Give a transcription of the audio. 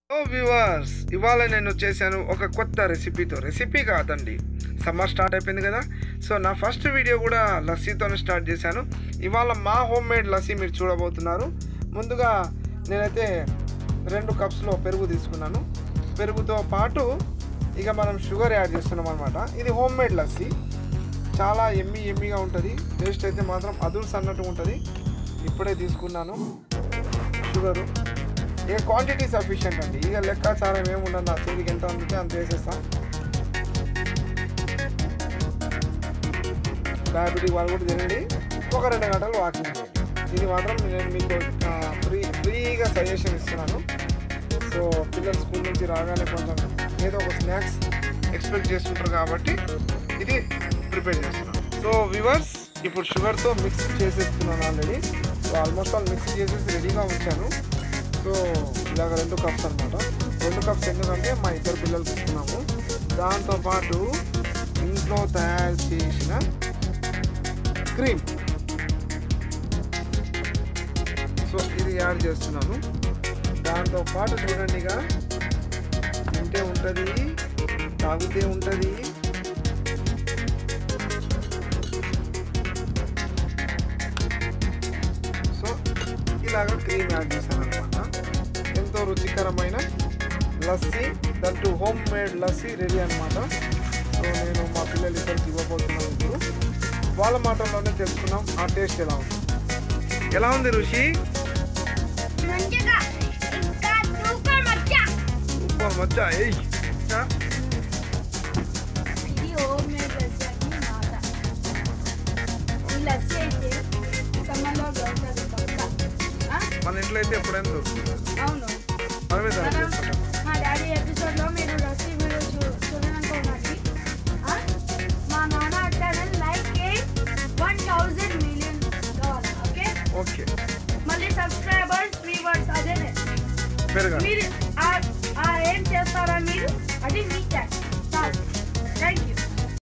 ఓ viewers ఇవాళ నేను చేశాను ఒక కొత్త రెసిపీతో రెసిపీ కాదండి సమ్మర్ స్టార్ట్ అయిపోయింది కదా సో నా ఫస్ట్ వీడియో కూడా లస్సీతోనే స్టార్ట్ చేశాను ఇవాళ మా హోమ్ మేడ్ లస్సీ మీరు చూడబోతున్నారు ముందుగా నేనైతే రెండు కప్స్లో పెరుగు తీసుకున్నాను పెరుగుతో పాటు ఇక మనం షుగర్ యాడ్ చేస్తున్నాం అనమాట ఇది హోమ్ మేడ్ లస్సీ చాలా ఎమ్మి ఎమ్మిగా ఉంటుంది టేస్ట్ అయితే మాత్రం అదుర్స్ అన్నట్టు ఉంటుంది ఇప్పుడే తీసుకున్నాను షుగరు ఇక క్వాంటిటీ సఫిషియంట్ అండి ఇక లెక్కాచారం ఏమి ఉండదు నా చేతికి ఎంత అందుకే అంత వేసేస్తాం డయాబెటిక్ వాళ్ళు కూడా తినండి ఒక రెండు గంటలు వాకింగ్ చేయండి ఇది మాత్రం నేను మీకు ఆ, ఫ్రీ ఫ్రీగా సజెషన్ ఇస్తున్నాను సో పిల్లలు స్కూల్ నుంచి రాగానే కొంచెం ఏదో ఒక స్నాక్స్ ఎక్స్పెక్ట్ చేస్తుంటారు కాబట్టి ఇది ప్రిపేర్ చేస్తున్నాను సో వివర్స్ ఇప్పుడు షుగర్తో మిక్స్ చేసేస్తున్నాను already so almost all mix చేసేసి రెడీగా ఉంచాను సో ఇలాగ రెండు కప్స్ అనమాట రెండు కప్స్ ఎందుకంటే మా ఇద్దరు పిల్లలకి ఇస్తున్నాము దాంతోపాటు ఇంట్లో తయారు చేసిన క్రీమ్ సో ఇది యాడ్ చేస్తున్నాను దాంతో పాటు చూడండి ఇక తింటే ఉంటుంది తాగితే ఉంటుంది సో ఇలాగ క్రీమ్ యాడ్ చేశాను అనమాట ఎంతో రుచికరమైన lassi that home made lassi ready అనమాట సో నేను మా పిల్లలు ఇద్దరికి ఇవ్వబోతున్నాను ఇప్పుడు వాళ్ళ మాటల్లోనే తెలుసుకున్నాం ఆ టేస్ట్ ఎలా ఉంది ఎలా ఉంది రుచి మంచిగా ఇంకా సూపర్ మచ్చా సూపర్ మచ్చా ఏయ్ ఆ? ఇది హోమ్ మేడ్ లస్సీ అని మాట ఈ లస్సీ అయితే సమ్మర్లో దొరకదు పక్కా ఆ? మన ఇంట్లో అయితే ఎప్పుడైనా దొరుకుతుంది అవును మనమే తయారు మనం చేసుకుంటాం మా డాడీ ఎపిసోడ్లో మీరు లస్సీ వీడియో చూ చూడనుకోండి మా నాన్న channel like one thousand million కావాలి ఓకే ఓకే మళ్ళీ సబ్స్క్రైబర్స్ వ్యూవర్స్ అదేనే పెరగాలి మీరు ఆ- ఆ ఏం చేస్తారా మీరు అది మీ ఛానల్ థ్యాంక్ యూ